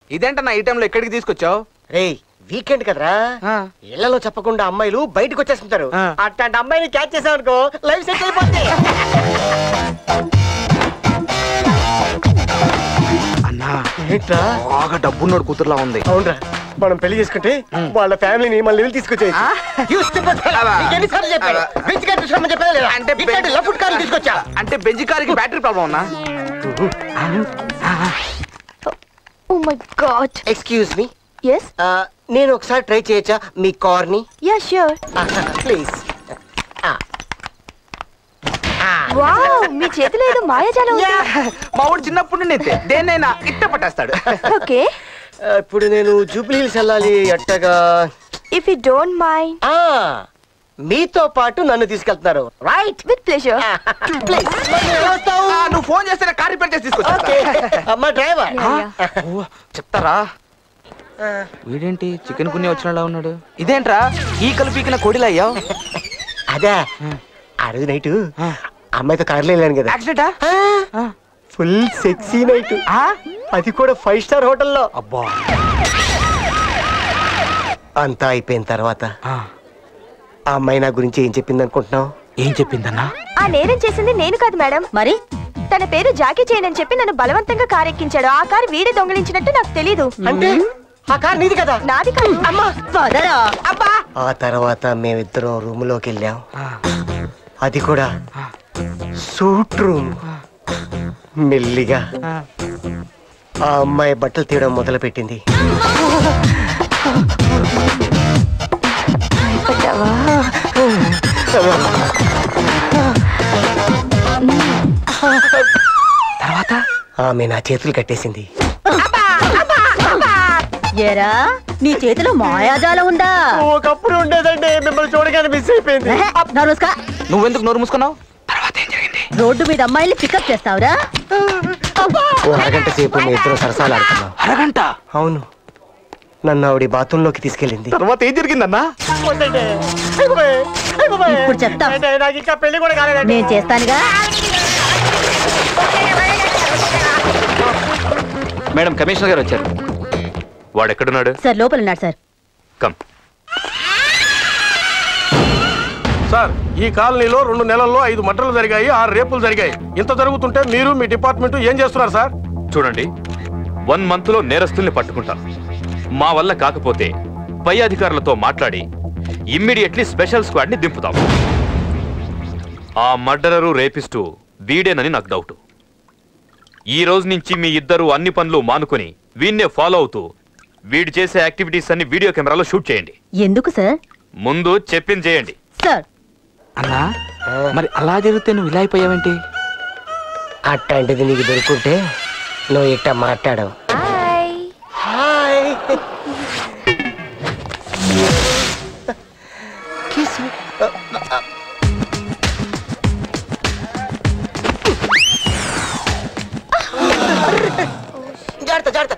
ఇదేంటన్నా ఈ టైంలో ఎక్కడికి తీసుకొచ్చావు రేయ్ వీకెండ్ కదరా ఆ. ఇళ్లలో చెప్పకుండా అమ్మాయిలు బయటకు వచ్చేస్తుంటారు ఆ. అట్లాంటి అమ్మాయిని క్యాచ్ చేసావు అనుకో లైఫ్ సెట్ అయిపోతుంది అన్నా ఏంట్రా బాగా డబ్బున్నోడు కూతురులా ఉంది అవునరా మనం పెళ్లి చేసుకుంటే వాళ్ళ ఫ్యామిలీని మన లెవెల్ తీసుకొచ్చేది ఆ? ఎన్నిసార్లు చెప్పాను బెంచ్ కార్ తీసుకురమ్మని చెప్పాను లేదా అంటే అంటే బెంచ్- లఫుట్ కార్ తీసుకొచ్చా అంటే బెంజ్ కార్కి బ్యాటరీ ప్రాబ్లం ఉన్నా oh my god excuse me yes నేను ఒకసారి ట్రై చేయొచ్చా మీ కార్ ని యా ష్యూర్ ప్లీజ్ వావ్ మీ చేతిలో ఏదో మాయాజాలం ఉంది మా వాడు చిన్నప్పుడు నుండి దేన్నైనా ఇట్ట పట్టేస్తాడు ఓకే ఇప్పుడు నేను జూబ్లీ హిల్స్ వెళ్ళాలి అట్టగా ఇఫ్ యు డోంట్ మైండ్ ఆ, మీతో పాటు నన్ను తీసుకెళ్తున్నారు రైట్ విత్ ప్లెజర్ ప్లీజ్ ఆ, నువ్వు ఫోన్ చేస్తే కార్ రిపేర్ చేసి తీసుకొచ్చా ఓకే అమ్మా డ్రైవర్ ఓ, చెప్తారా వీడేంటి చికెన్ కున్ని వచ్చినలా ఉన్నాడు ఇదేంట్రా ఈ కలిపికిన కోడిలా అయ్యావు అదే ఆ రోజు నైట్ అమ్మాయితో కార్లో వెళ్ళాను కదా యాక్సిడెంటా ఫుల్ సెక్సీ నైట్ అది కూడా ఫైవ్ స్టార్ హోటల్లో అబ్బా అంతా అయిపోయిన తర్వాత ఆ, ఆ అమ్మాయి నా గురించి ఏం చెప్పింది అనుకుంటున్నావు ఏం చెప్పిందన్నా ఆ నేరం చేసింది నేను కాదు మేడం మరి తన పేరు జాకీ చేయన్ అని చెప్పి నన్ను బలవంతంగా కారెక్కించాడు ఆ కారు వీడే దొంగిలించినట్టు నాకు తెలీదు అంటే ఆ కార్ నీది కదా నాది కాదు అమ్మా వదరా ఆ తర్వాత మేమిద్దరం రూమ్ లోకి వెళ్ళాం ఆ, అది కూడా సూట్ రూమ్ మెల్లిగా ఆ. ఆ అమ్మాయి బట్టలు తీయడం మొదలు పెట్టింది పెట్టావా తర్వాత ఆమె నా చేతులు కట్టేసింది ఏరా నీ చేతిలో మాయాజాలం ఉందా ఒకప్పుడు ఉండేదండి మిమ్మల్ని చూడగానే మిస్ అయిపోయింది నమస్కా నువ్వెందుకు నోరు మూసుకున్నావు తర్వాత ఏం జరిగింది రోడ్డు మీద అమ్మాయిల్ని పికప్ చేస్తావురా ఓ అరగంట సేపు మీ ఇద్దరు సరసాలు ఆడుతున్నాం అరగంట అవును నన్ను ఆవిడ బాత్రూంలోకి తీసుకెళ్ళింది తర్వాత ఏం జరిగిందన్నా ఇప్పుడు చెప్తా. నాకు ఇంకా పెళ్లి కూడా కాలేదండి నేను చేస్తానుగా మేడం కమిషనర్ గారు వచ్చారు వాడు ఎక్కడున్నాడు సార్ లోపల ఉన్నాడు సార్ కమ్ సార్ ఈ కాలనీలో రెండు నెలల్లో ఐదు మర్డర్లు జరిగాయి ఆరు రేపులు జరిగాయి ఇంత జరుగుతుంటే మీరు మీ డిపార్ట్మెంట్ ఏం చేస్తున్నారు సార్ చూడండి వన్ మంత్ లో నేరస్తుల్ని పట్టుకుంటాం మా వల్ల కాకపోతే పై అధికారులతో మాట్లాడి ఇమ్మీడియట్లీ స్పెషల్ స్క్వాడ్ ని దింపుతాం ఆ మర్డరరు రేపిస్టు వీడేనని నాకు డౌట్ ఈ రోజు నుంచి మీ ఇద్దరు అన్ని పనులు మానుకొని వీన్నే ఫాలో అవుతూ వీడు చేసే యాక్టివిటీస్ అన్ని వీడియో కెమెరాలో షూట్ చేయండి ఎందుకు సార్ ముందు చెప్పింది చేయండి సార్ అన్నా మరి అలా జరిగితే నువ్వు ఇలా అయిపోయావేంటి అట్లాంటిది నీకు దొరుకుంటే నువ్వు ఇట్ట మాట్లాడవు హాయ్ హాయ్ కిస్ జాగ్రత్త జాగ్రత్త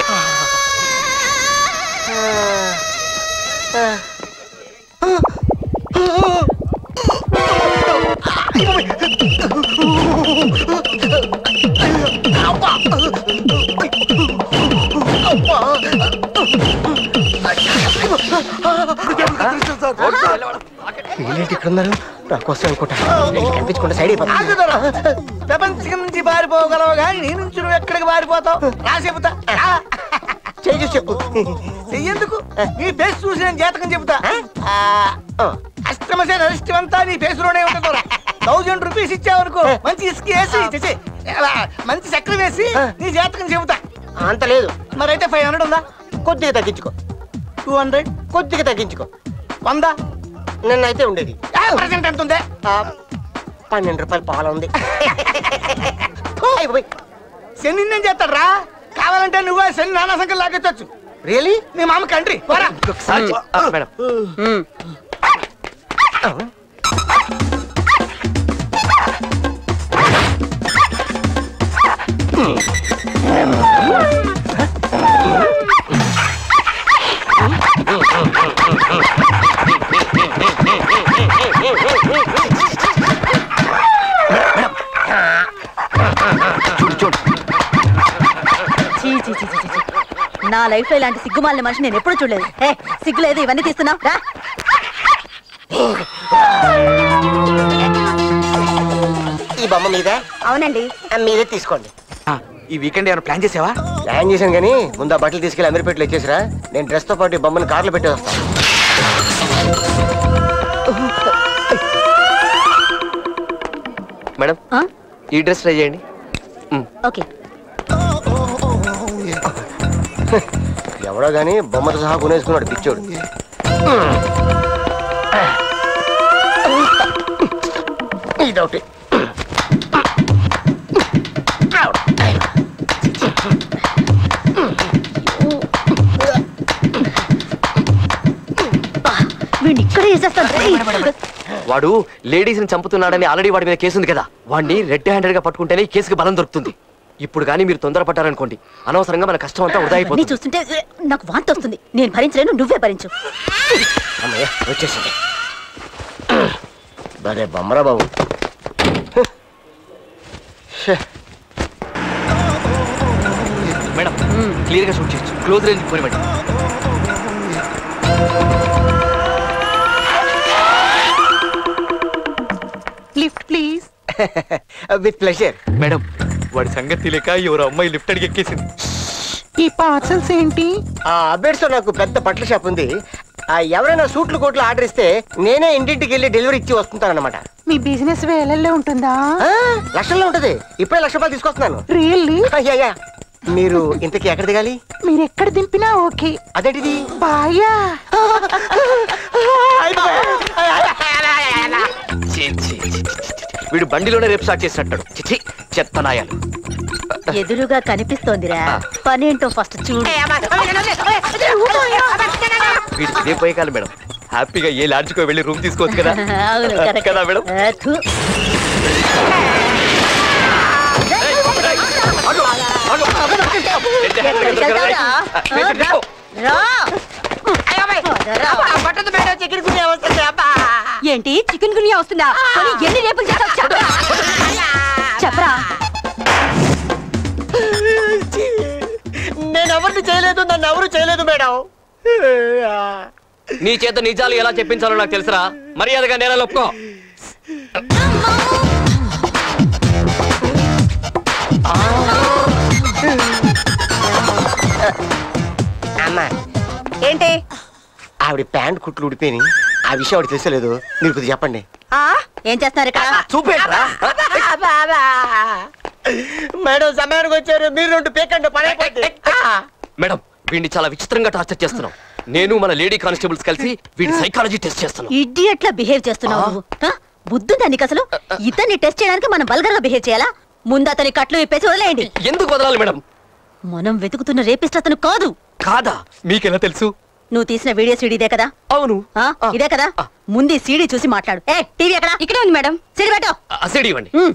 వీళ్ళేంటి ఇక్కడ ఉన్నారు నా కోసం అనుకుంటా వీళ్ళు కనిపించకుండా సైడ్ అయిపోతా ప్రపంచం నుంచి పారిపోగలవు కానీ నీ నుంచి నువ్వు ఎక్కడికి పారిపోతావు రా చెబుతా చేయి చూసి చెప్పు చెయ్యేందుకు నీ ఫేస్ చూసి నేను జాతకం చెబుతా అష్టమసేన అరిష్టమంతా నీ ఫేస్ లోనే ఉంటుంది థౌజండ్ రూపీస్ ఇచ్చావనుకో మంచి ఇసుక వేసి ఛీ, అలా మంచి చక్రం వేసి నీ జాతకం చెబుతా అంత లేదు మరైతే ఫైవ్ హండ్రెడ్ ఉందా కొద్దిగా తగ్గించుకో టూ హండ్రెడ్ కొద్దిగా తగ్గించుకో వంద నిన్నైతే ఉండేది ప్రజెంట్ ఎంత ఉంది ఆ, పన్నెండు రూపాయలు పాల ఉంది అయిపోయి శని నేను చేస్తాడు రా కావాలంటే నువ్వే శని నానా సంఖ్య లాగొచ్చు రియలీ నీ మామ కంట్రీ పోరా మేడం చీ చీ చీ చీ, చీ నా లైఫ్ లో ఇలాంటి సిగ్గుమాలిన మనిషి నేను ఎప్పుడు చూడలేదు ఏ సిగ్గు లేదు ఇవన్నీ తీస్తున్నావు రా ఈ బొమ్మ మీద అవునండి మీరే తీసుకోండి ఈ వీకెండ్ ఏమైనా ప్లాన్ చేసావా ప్లాన్ చేశాను కానీ ముందు ఆ బట్టలు తీసుకెళ్ళి అమీర్పేటలో ఇచ్చేసిరా నేను డ్రెస్ తో పాటు ఈ బొమ్మను కార్లో పెట్టి వస్తాను మేడం ఆ? ఈ డ్రెస్ ట్రై చేయండి ఓకే ఎవడో గానీ బొమ్మతో సహా కొనేసుకున్నాడు పిచ్చోడు ఇదొకటి వీడిని ఇక్కడ వేసేస్తాను వాడు లేడీస్ ని చంపుతున్నాడని ఆల్రెడీ వాడి మీద కేసు ఉంది కదా వాడిని రెడ్ హ్యాండెడ్ గా పట్టుకుంటేనే ఈ కేసుకి బలం దొరుకుతుంది ఇప్పుడు కానీ మీరు తొందరపడ్డారనుకోండి అనవసరంగా మన కష్టం అంతా వృధా నీ అయిపోతుంది చూస్తుంటే ఏ, నాకు వాంతి వస్తుంది నేను భరించలేను నువ్వే భరించు అమ్మయ్య వచ్చేసింది బరే బొమ్మరా బాబు షే. మేడం క్లియర్ గా షూట్ చేయొచ్చు క్లోజ్ రేంజ్ పోనివ్వండి lift please with pleasure madam వాడి సంగతి తెలియక ఎవరు అమ్మాయి లిఫ్ట్ అడిగి ఎక్కేసింది ఈ పార్సల్స్ ఏంటి ఆ అబేడ్స్ నాకు పెద్ద బట్టల షాప్ ఉంది ఆ ఎవరైనా సూట్లు కోట్లు ఆర్డర్ ఇస్తే నేనే ఇంటింటికి వెళ్ళి డెలివరీ ఇచ్చి వస్తుంటానన్నమాట మీ బిజినెస్ వేలల్లో ఉంటుందా ఆ, లక్షల్లో ఉంటది ఇప్పుడే లక్ష రూపాయలు తీసుకొస్తున్నాను రియల్లీ అయ్యా, అయ్యా. మీరు ఇంతకి ఎక్కడ దిగాలి మీరు ఎక్కడ దింపినా ఓకే అదేంటిది బాయా ఛీ, ఛీ, ఛీ, ఛీ, ఛీ. వీడు బండిలోనే రేపు స్టార్ట్ చేసినట్టాడు చిచి చెత్త నాయాలు ఎదురుగా కనిపిస్తోందిరా పనేంటో ఫస్ట్ చూడు వీడికి ఇదే పోయే కాలం మేడం హ్యాపీగా ఏ లాడ్జ్కో వెళ్ళి రూమ్ తీసుకోవచ్చు కదా అవును కరెక్ట్. కదా మేడం ఆ, థు. ఎక్కడికి వెళ్తావురా? ఆ, రా. రా. ఏంటి చికెన్ గునియా వస్తుందా పోనీ ఎన్ని రేపులు చేస్తావు చెప్పరా చెప్పరా నేను ఎవరిని చేయలేదు నన్ను ఎవరు చేయలేదు మేడం నీ చేత నిజాలు ఎలా చెప్పించాలో నాకు తెలుసురా మర్యాదగా నేల ఒప్పుకో అమ్మా ఏంటి ఆవిడ ప్యాంట్ కుట్లు ఉడిపోయి ఆ విషయం ఆవిడ తెలిసలేదు మీరు కొద్దిగా చెప్పండి ఆ ఏం చేస్తున్నారు ఇక్కడ చూపేట్రా మేడం సమయానికి వచ్చారు మీరు రెండు పేకండి పడైపోద్ది మేడం వీడిని చాలా విచిత్రంగా టార్చర్ చేస్తున్నాం నేను మన లేడీ కానిస్టేబుల్స్ కలిసి వీడి సైకాలజీ టెస్ట్ చేస్తున్నాం ఇడియట్ లా బిహేవ్ చేస్తున్నావు నువ్వు ఆ? బుద్ధుందా నీకు అసలు ఇతన్ని టెస్ట్ చేయడానికి మనం బల్గర్ గా బిహేవ్ చేయాలా ముందు అతని కట్లు ఇప్పేసి వదిలేయండి ఎందుకు వదలాలి మేడం మనం వెతుకుతున్న రేపిస్ట్ అతను కాదు కాదా మీకెలా తెలుసు నువ్వు తీసిన వీడియో సీడీ ఇదే కదా అవును ఆ? ఇదే కదా ముందు ఈ సీడీ చూసి మాట్లాడు ఏ టీవీ ఎక్కడ ఇక్కడే ఉంది మేడం సీడీ పెట్టు అసెడి ఇవ్వండి ఉమ్.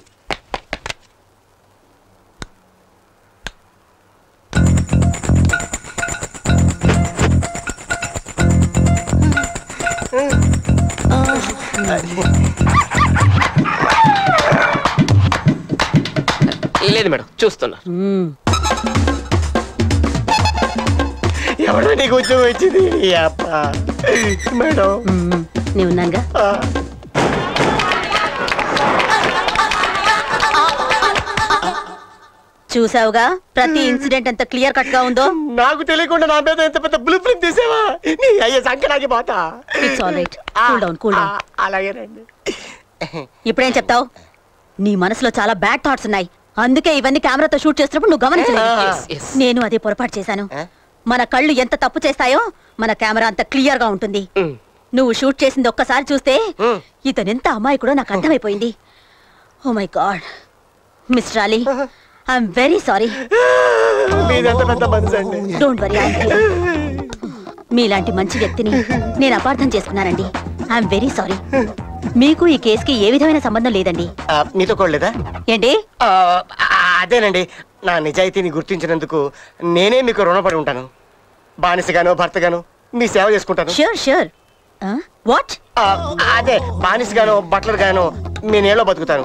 లేదు మేడం చూస్తున్నా ఉమ్. ఎవడో నీకు ఉద్యోగం వచ్చింది ఈ అబ్బ. మేడం ఉమ్. నేను ఉన్నానుగా ఆ, చూసావుగా ప్రతి ఇన్సిడెంట్ ఎంత క్లియర్ కట్ గా ఉందో నాకు తెలియకుండా నా మీద ఎంత పెద్ద బ్లూ ప్రింట్ తీసావా నీ అయ్యే సంకరాకి పోతా it's all right cool down cool down ఆ, అలాగేనండి ఇప్పుడేం చెప్తావు నీ మనసులో చాలా బ్యాడ్ థాట్స్ ఉన్నాయి అందుకే ఇవన్నీ కెమెరాతో షూట్ చేస్తున్నప్పుడు నువ్వు గమనించలేదు Yes, yes. నేను అదే పొరపాటు చేశాను ఆ? మన కళ్ళు ఎంత తప్పు చేస్తాయో మన కెమెరా అంత క్లియర్ గా ఉంటుంది ఉమ్. నువ్వు షూట్ చేసింది ఒక్కసారి చూస్తే ఉమ్. ఇతను ఎంత అమ్మాయి కూడా నాకు అర్థమైపోయింది oh my god mister Ali I'm very sorry మీదంత పెద్ద మనసు అండి డోంట్ వరీ మీలాంటి మంచి వ్యక్తిని నేను అపార్థం చేసుకున్నానండి ఐఎమ్ వెరీ సారీ మీకు ఈ కేసుకి ఏ విధమైన సంబంధం లేదండి ఆ, మీతో కోడలేదా ఏంటి ఆ, అదేనండి నా నిజాయితీని గుర్తించినందుకు నేనే మీకు రుణపడి ఉంటాను బానిసగాను భర్తగాను మీ సేవ చేసుకుంటాను ష్యూర్ ష్యూర్ వాట్ ఆ, అదే బానిసగాను బట్టలు గాను మీ నేలో బతుకుతాను